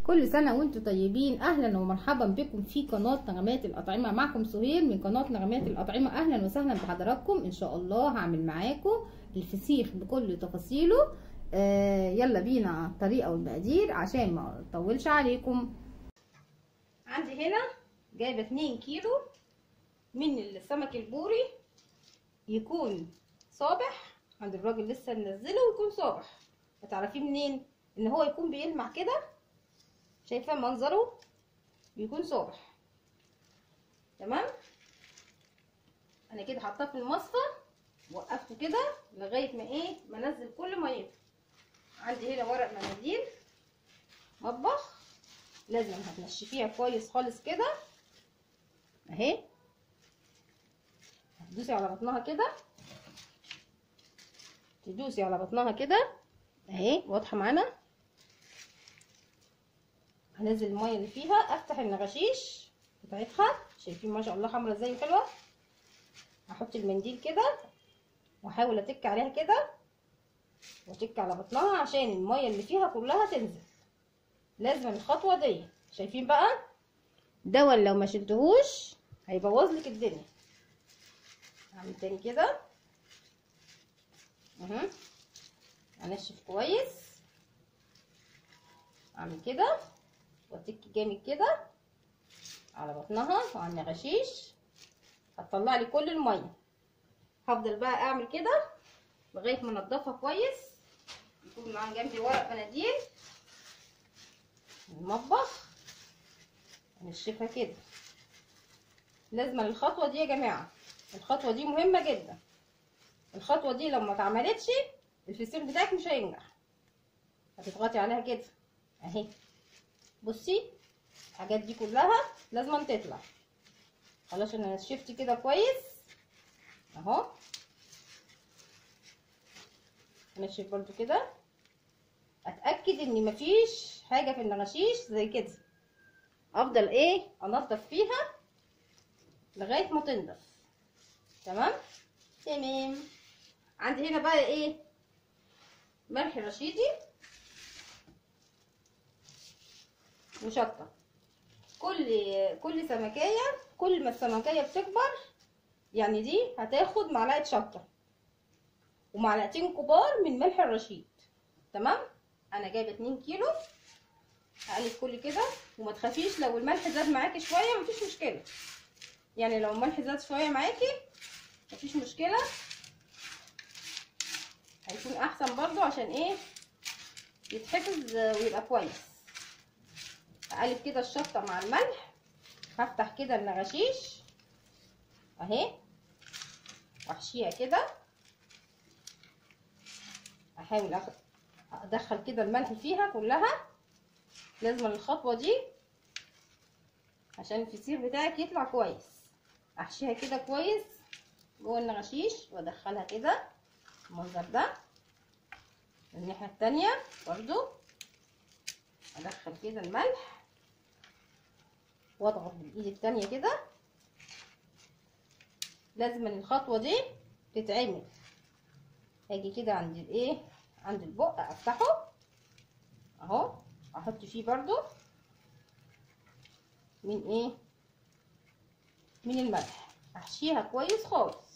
كل سنة وانتم طيبين اهلا ومرحبا بكم في قناة نغمات الاطعمة معكم سهير من قناة نغمات الاطعمة اهلا وسهلا بحضراتكم ان شاء الله هعمل معاكم الفسيخ بكل تفاصيله آه يلا بينا الطريقة والمقادير عشان ما اطولش عليكم عندي هنا جايبة 2 كيلو من السمك البوري يكون صابح عند الراجل لسه منزله ويكون صابح هتعرفيه منين ان هو يكون بيلمع كده شايفه منظره بيكون صابح تمام انا كده حطاه في المصفى وقفته كده لغايه ما ايه ما انزل كل ميته عندي هنا ورق مناديل مطبخ لازم هتنشفيها كويس خالص كده اهي هتدوسي على بطنها كده تدوسي على بطنها كده اهي واضحه معانا هنزل الميه اللي فيها افتح النغشيش بتاعتها شايفين ما شاء الله حمرا ازاي حلوه هحط المنديل كده واحاول اتك عليها كده واتك على بطنها عشان الميه اللي فيها كلها تنزل لازم الخطوه دي شايفين بقى دول لو ما شلتهوش هيبوظ لك الدنيا هعمل تاني كده اهو انشف كويس اعمل كده واتك جامد كده على بطنها وعلى النغشيش هتطلع لي كل الميه هفضل بقى اعمل كده لغايه ما انضفها كويس يكون معايا جنبي ورق مناديل المطبخ انشفها كده لازم الخطوه دي يا جماعه الخطوه دي مهمه جدا الخطوه دي لو ما اتعملتش الفسيخ بتاعك مش هينجح هتضغطي عليها كده اهي بصي الحاجات دي كلها لازم تطلع خلاص انا نشفت كده كويس اهو انشف برضو كده اتاكد ان مفيش حاجه في النغشيش زي كده افضل ايه انضف فيها لغايه ما تنضف تمام تمام عندي هنا بقى ايه ملح رشيدي وشطه كل كل سمكيه كل ما السمكيه بتكبر يعني دي هتاخد معلقه شطه ومعلقتين كبار من ملح الرشيد تمام انا جايبه 2 كيلو هقلب كل كده وما تخافيش لو الملح زاد معاكي شويه مفيش مشكله يعني لو الملح زاد شويه معاكي مفيش مشكله هيكون احسن برضو عشان ايه يتحفظ ويبقى كويس اقلب كده الشطه مع الملح هفتح كده النغشيش اهي واحشيها كده احاول ادخل كده الملح فيها كلها لازم الخطوه دي عشان الفسيخ بتاعك يطلع كويس احشيها كده كويس جوه النغشيش وادخلها كده المنظر ده الناحيه التانية برضو ادخل كده الملح واضغط بالايد التانية كده لازم الخطوه دي تتعمل هاجي كده عند الايه عند البق افتحه اهو احط فيه برضو من ايه من الملح احشيها كويس خالص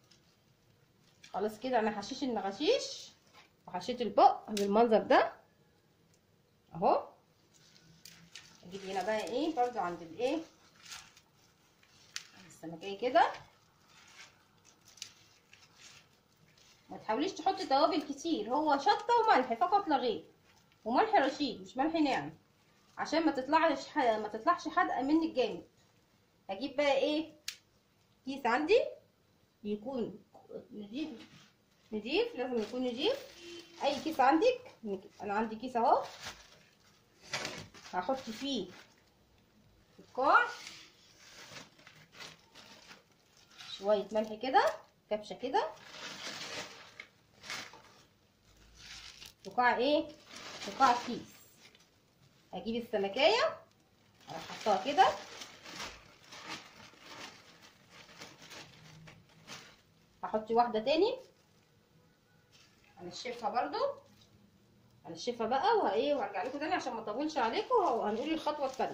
خلاص كده انا حشيش النغشيش وحشيت البق بالمنظر ده اهو اجيب هنا بقى ايه برضو عند الايه عند السمكيه كده ما تحاوليش تحطي توابل كتير هو شطه وملح فقط لا غير وملح رشيد مش ملح ناعم عشان ما تطلعش ما تطلعش حدقه منك جامد هجيب بقى ايه كيس عندي يكون نضيف نضيف لازم يكون نضيف اي كيس عندك انا عندي كيس اهو هحط فيه القاع شويه ملح كده كبشه كده وقاع ايه وقاع كيس هجيب السمكيه اروح حطها كده هحط واحده تاني هنشفها برضو على الشفا بقى وايه وارجع لكم تاني عشان ما اطولش عليكم وهنقول الخطوه الثانيه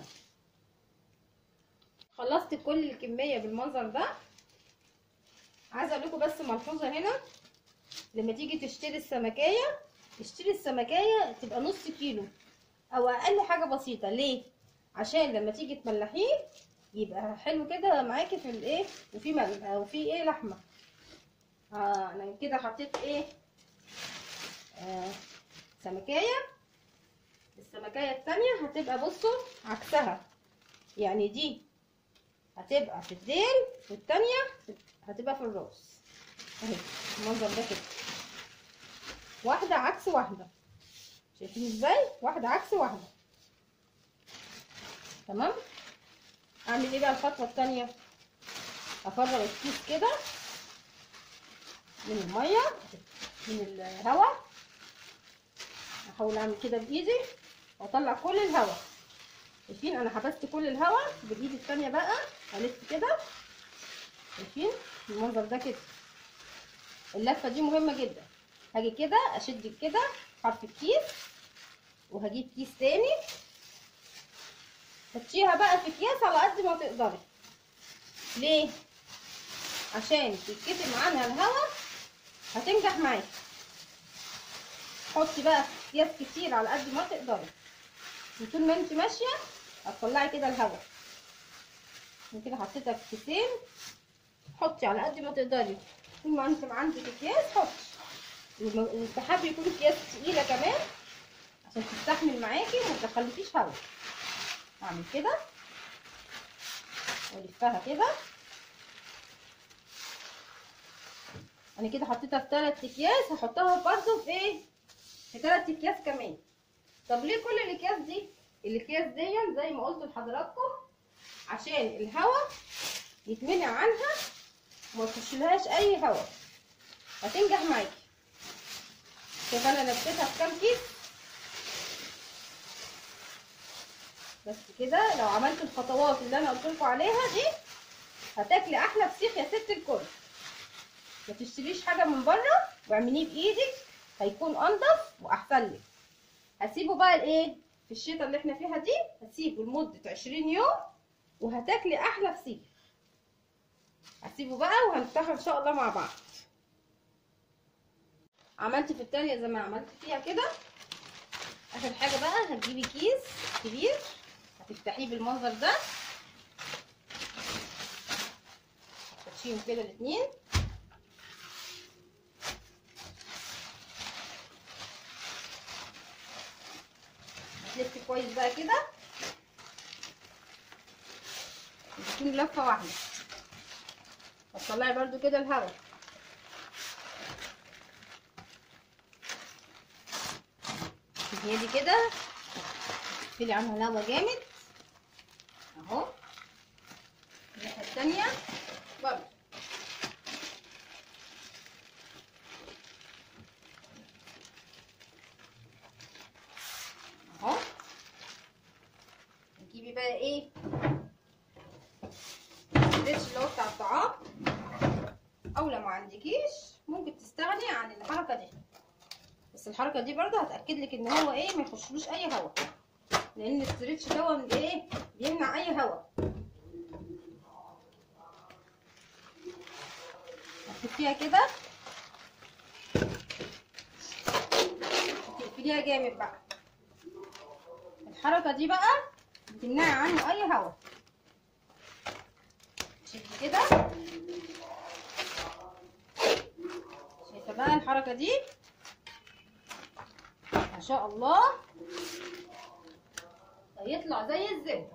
خلصت كل الكميه بالمنظر ده عايزه اقول لكم بس ملحوظه هنا لما تيجي تشتري السمكيه اشتري السمكيه تبقى نص كيلو او اقل حاجه بسيطه ليه عشان لما تيجي تملحيه يبقى حلو كده معاكي في الايه وفي مل... وفي ايه لحمه آه انا كده حطيت ايه آه سمكيه السمكيه التانية هتبقى بصوا عكسها يعني دي هتبقى في الديل والتانية هتبقى في الراس اهي المنظر ده كده واحدة عكس واحدة شايفين ازاي واحدة عكس واحدة تمام اعمل ايه بقى الخطوة التانية افرغ الكيس كده من المية من الهواء احاول اعمل كده بايدي واطلع كل الهواء شايفين انا حبست كل الهواء بالايد التانية بقى الف كده شايفين المنظر ده كده اللفة دي مهمة جدا هاجي كده اشد كده حرف الكيس وهجيب كيس تاني حطيها بقى في اكياس على قد ما تقدري ليه عشان تتكتم عنها الهواء هتنجح معاكي حطي بقى في اكياس كتير على قد ما تقدري وطول ما انت ماشيه هتطلعي كده الهواء كده حطيتها في كيسين حطي على قد ما تقدري طول ما انت عندك اكياس حطي والسحاب يكون اكياس تقيله كمان عشان تستحمل معاكي وما تدخلكيش هوا اعمل كده والفها كده انا كده حطيتها في ثلاث اكياس هحطها برضه في ايه في ثلاث اكياس كمان طب ليه كل الاكياس دي الاكياس دي زي ما قلت لحضراتكم عشان الهواء يتمنع عنها وما يخشلهاش اي هواء هتنجح معاكي شوف انا لفيتها في كام كيس بس كده لو عملت الخطوات اللي انا قلت لكم عليها دي هتاكلي احلى فسيخ يا ست الكل ما تشتريش حاجه من بره واعمليه بايدك هيكون انضف واحسن لك هسيبه بقى الايه في الشتاء اللي احنا فيها دي هسيبه لمده 20 يوم وهتاكلي احلى فسيخ هسيبه بقى وهنفتحه ان شاء الله مع بعض عملت في التانية زي ما عملت فيها كده اخر حاجة بقى هتجيبي كيس كبير هتفتحيه بالمنظر ده تحطيهم كده الاتنين هتلفي كويس بقى كده تكون لفة واحدة هتطلعي برضو كده الهواء هي دي كده تقفلي عنها الهوا جامد اهو الناحيه التانيه برضه اهو نجيبي بقى ايه الستريتش اللي هو بتاع الطعام او لو ما عندكيش ممكن تستغني عن الحركه دي بس الحركه دي برضه هتاكد لك ان هو ايه ما يخشلوش اي هواء لان الستريتش ده من ايه بيمنع اي هواء هتفكيها كده تقفليها جامد بقى الحركه دي بقى بتمنعي عنه اي هواء شدي كده شايفه بقى الحركه دي ما شاء الله هيطلع زي الزبده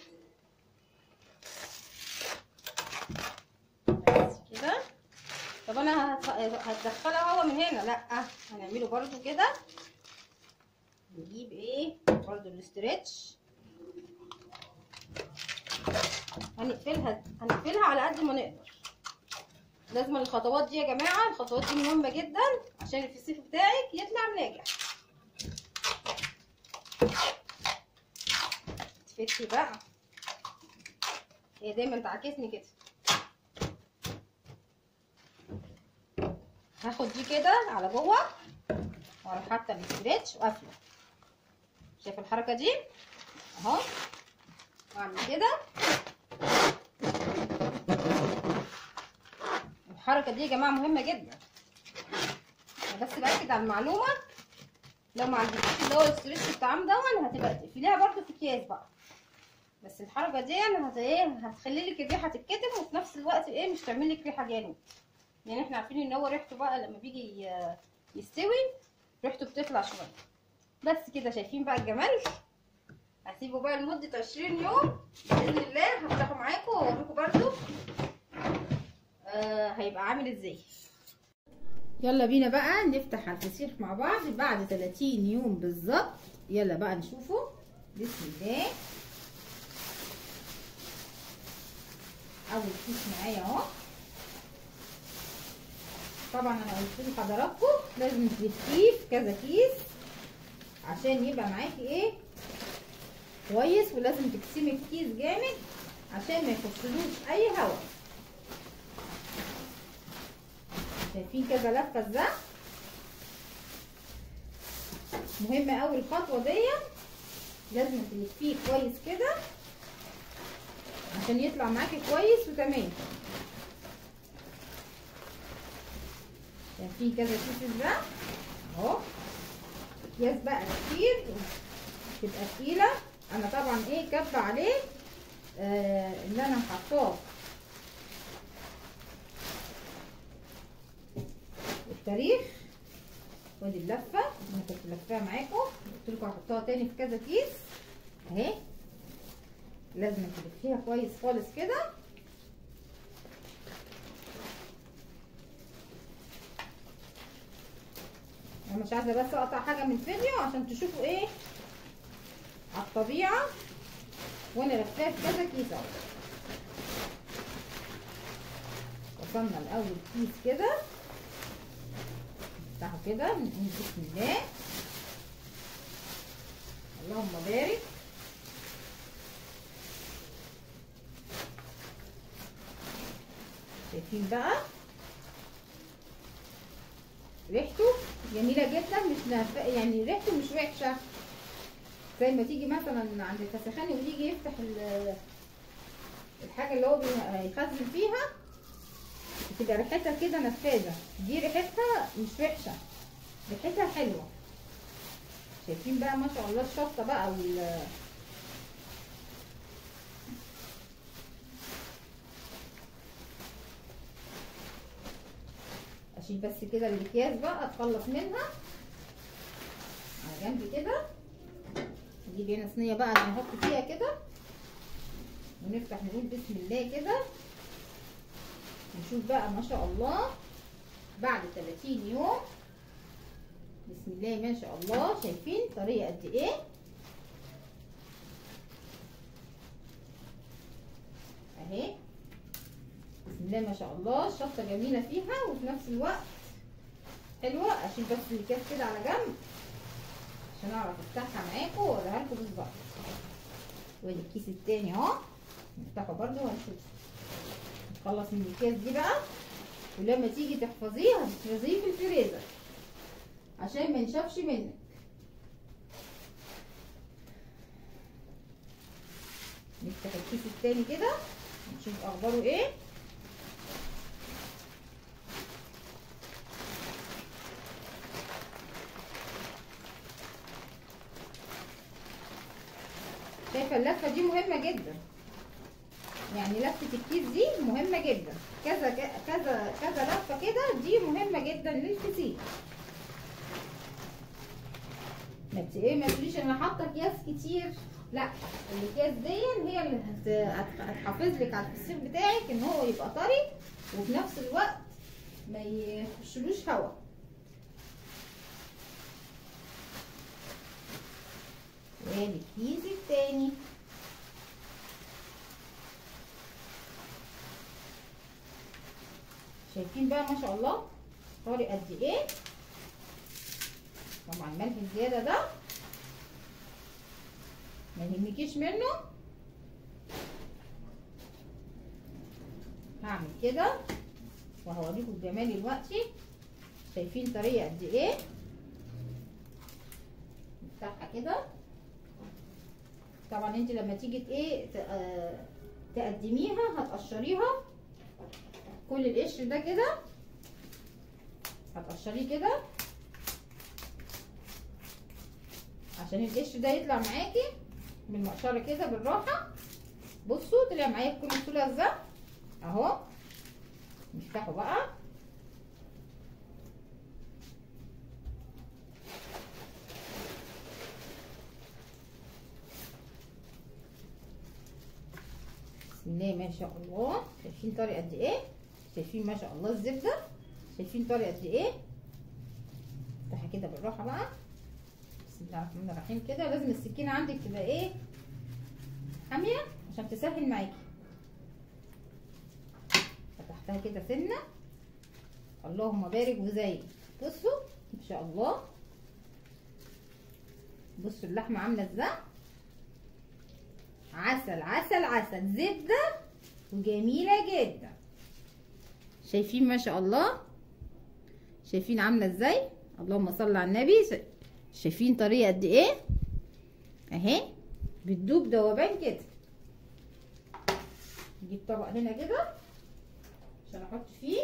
بس كده طب انا هتدخلها هوا من هنا لا هنعمله برضو كده نجيب ايه برضو الاسترتش هنقفلها هنقفلها على قد ما نقدر لازم الخطوات دي يا جماعه الخطوات دي مهمه جدا عشان الفسيخ بتاعك يطلع ناجح تفتي بقى هي دايما تعاكسني كده هاخد دي كده على جوه واروح حاطه الاسترتش وقافله شايف الحركه دي اهو واعمل كده الحركه دي يا جماعه مهمه جدا أنا بس باكد على المعلومه لو ما عندكيش اللي هو الاسترتش الطعام دون هتبقى تقفليها برده في اكياس بقى بس الحركه دي انا هت ايه هتخلي لك الريحه تتكتم وفي نفس الوقت ايه مش تعمل لك ريحه جامد يعني احنا عارفين ان هو ريحته بقى لما بيجي ي- يستوي ريحته بتطلع شويه بس كده شايفين بقى الجمال هسيبه بقى لمده 20 يوم باذن الله هفتحه معاكم واوريكم برده آه هيبقى عامل ازاي يلا بينا بقى نفتح على الفسيخ مع بعض بعد 30 يوم بالظبط يلا بقى نشوفه بسم الله اول كيس معايا اهو طبعا انا قلت لحضراتكم لازم تلفيه في كذا كيس عشان يبقى معاكي ايه كويس ولازم تقسمي الكيس جامد عشان ما يخشلوش اي هواء شايفين كذا لفه ازاي مهمه قوي الخطوه دي لازم تلفيه كويس كده عشان يطلع معاكي كويس وتمام شايفين كذا كيس ازاي اهو اكياس بقى كتير تبقى تقيله انا طبعا ايه كاتبه عليه آه اللي انا حطاه التاريخ وادي اللفه انا كنت لفاها معاكم قلت لكم هحطها تاني في كذا كيس اهي لازم تلفيها كويس خالص كده انا مش عايزه بس اقطع حاجه من الفيديو عشان تشوفوا ايه على الطبيعه وانا لفاها في كذا كيس اهو وصلنا لاول كيس كده نفتحه كده نقول بسم الله اللهم بارك شايفين بقى ريحته جميلة جدا مش نف... يعني ريحته مش وحشة زي ما تيجي مثلا عند الفسخاني ويجي يفتح ال- الحاجة اللي هو بيخزن فيها بتبقى ريحتها كده نفاذة دي ريحتها مش وحشة ريحتها حلوة شايفين بقى ما شاء الله الشطة بقى وال اشيل بس كده الاكياس بقى اتخلص منها على جنب كده نجيب هنا صينيه بقى عشان نحط فيها كده ونفتح نقول بسم الله كده نشوف بقى ما شاء الله بعد 30 يوم بسم الله ما شاء الله شايفين طريقه قد ايه اهي بسم الله ما شاء الله الشطه جميله فيها وفي نفس الوقت حلوه اشيل بس الكاس كده على جنب عشان اعرف افتحها معاكم واوريها لكم بالظبط وادي الكيس التاني اهو نفتحه برده وهنشوف نخلص من الكاس دي بقى ولما تيجي تحفظيه هتحفظيه في الفريزر عشان ما ينشفش منك نفتح الكيس التاني كده نشوف اخباره ايه شايفه اللفه دي مهمه جدا يعني لفه الكيس دي مهمه جدا كذا كذا كذا لفه كده دي مهمه جدا للفسيخ ما انت ايه ما تقوليش انا حاطه اكياس كتير لا الاكياس دي هي اللي هت- هت- هتحافظ لك على الفسيخ بتاعك ان هو يبقى طري وفي نفس الوقت ما يخشلوش هوا وادي الكيس التاني شايفين بقى ما شاء الله طاري قد ايه طبعا الملح الزياده ده ما يهمكيش منه هعمل كده وهوريكم الجمال دلوقتي شايفين طريقه قد ايه نفتحها كده طبعا انت لما تيجي ايه تقدميها هتقشريها كل القشر ده كده هتقشريه كده عشان القشر ده يطلع معاكي بالمقشره كده بالراحه بصوا طلع معايا بكل سهوله ازاي اهو نفتحه بقى بسم الله ما شاء الله شايفين طري قد ايه شايفين ما شاء الله الزبده شايفين طري قد ايه افتحها كده بالراحه بقى بسم الله الرحمن الرحيم كده لازم السكينه عندك تبقى ايه حاميه عشان تسهل معاكي فتحتها كده سنه اللهم بارك وزين بصوا ما شاء الله بصوا اللحمه عامله ازاي عسل عسل عسل زبده وجميله جدا شايفين ما شاء الله شايفين عامله ازاي اللهم صل على النبي شايفين طريقه قد ايه اهي بتدوب دوبان كده نجيب طبق هنا كده عشان احط فيه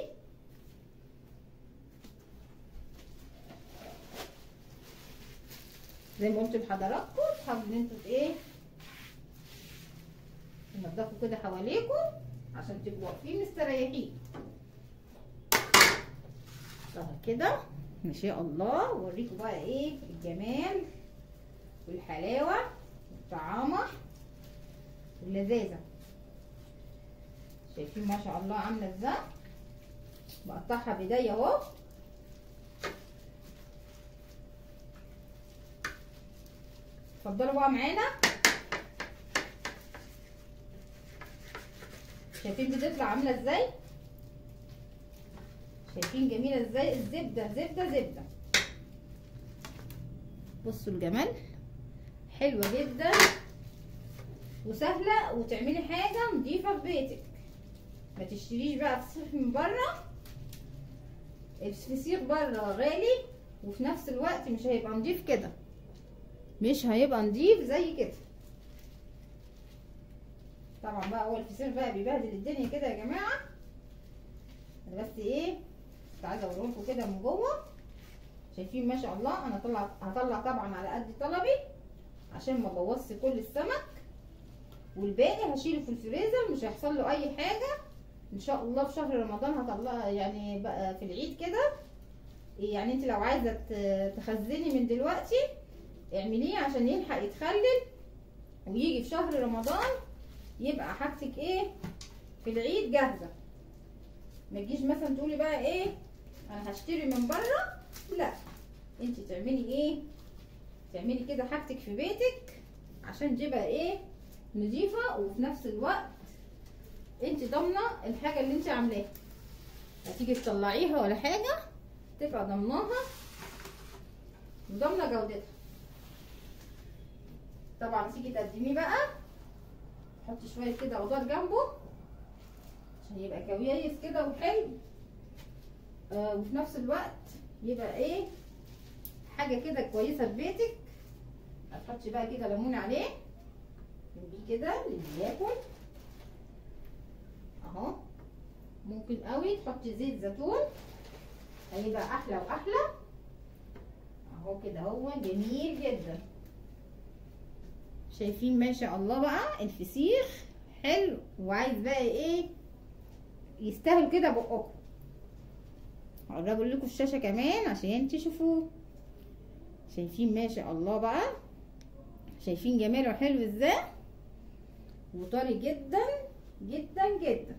زي ما قلت لحضراتكم تحاولوا ان انتوا ايه تنضفوا كده حواليكم عشان تبقوا واقفين مستريحين ظهر كده ما شاء الله اوريكم بقى ايه الجمال والحلاوه والطعامه واللذاذه شايفين ما شاء الله عامله ازاي بقطعها بايديا اهو اتفضلوا بقى معانا شايفين بتطلع عامله ازاي شايفين جميله ازاي الزبده زبده زبده بصوا الجمال حلوه جدا وسهله وتعملي حاجه نظيفه في بيتك ما تشتريش بقى فسيخ من بره الفسيخ بره غالي وفي نفس الوقت مش هيبقى نضيف كده مش هيبقى نضيف زي كده طبعا بقى هو الفسيخ بقى بيبهدل الدنيا كده يا جماعه انا بس ايه كنت عايزه اوريكم كده من جوه شايفين ما شاء الله انا هطلع هطلع طبعا على قد طلبي عشان ما ابوظش كل السمك والباقي هشيله في الفريزر مش هيحصل له اي حاجه ان شاء الله في شهر رمضان هطلع يعني بقى في العيد كده يعني انت لو عايزه تخزني من دلوقتي اعمليه عشان يلحق يتخلل ويجي في شهر رمضان يبقى حاجتك ايه في العيد جاهزه ما تجيش مثلا تقولي بقى ايه انا هشتري من بره لا انت تعملي ايه تعملي كده حاجتك في بيتك عشان تبقى ايه نظيفه وفي نفس الوقت انت ضامنه الحاجه اللي انت عاملاها هتيجي تطلعيها ولا حاجه تبقى ضمناها وضامنه جودتها طبعا تيجي تقدميه بقى حطي شويه كده خضار جنبه عشان يبقى كويس كده وحلو آه وفي نفس الوقت يبقى ايه حاجه كده كويسه في بيتك هتحطي بقى كده ليمون عليه دي كده اللي بياكل اهو ممكن قوي تحطي زيت زيتون هيبقى احلى واحلى اهو كده هو جميل جدا شايفين ما شاء الله بقى الفسيخ حلو وعايز بقى ايه يستاهل كده بقكم هقرب لكم الشاشه كمان عشان تشوفوه شايفين ما شاء الله بقى شايفين جماله حلو ازاي وطري جدا جدا جدا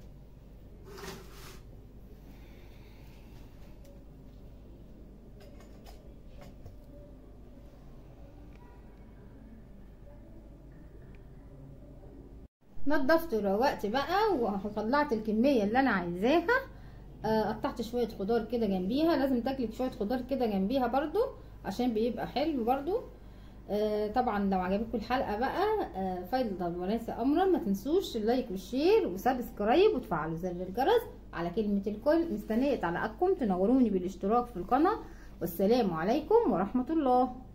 نضفت وروقت بقى وطلعت الكميه اللي انا عايزاها قطعت شويه خضار كده جنبيها لازم تاكلي شويه خضار كده جنبيها برضو عشان بيبقى حلو برضو آه طبعا لو عجبتكم الحلقه بقى آه فايدة وليس امرا ما تنسوش اللايك والشير وسبسكرايب وتفعلوا زر الجرس على كلمه الكل مستنيه تعليقاتكم تنوروني بالاشتراك في القناه والسلام عليكم ورحمه الله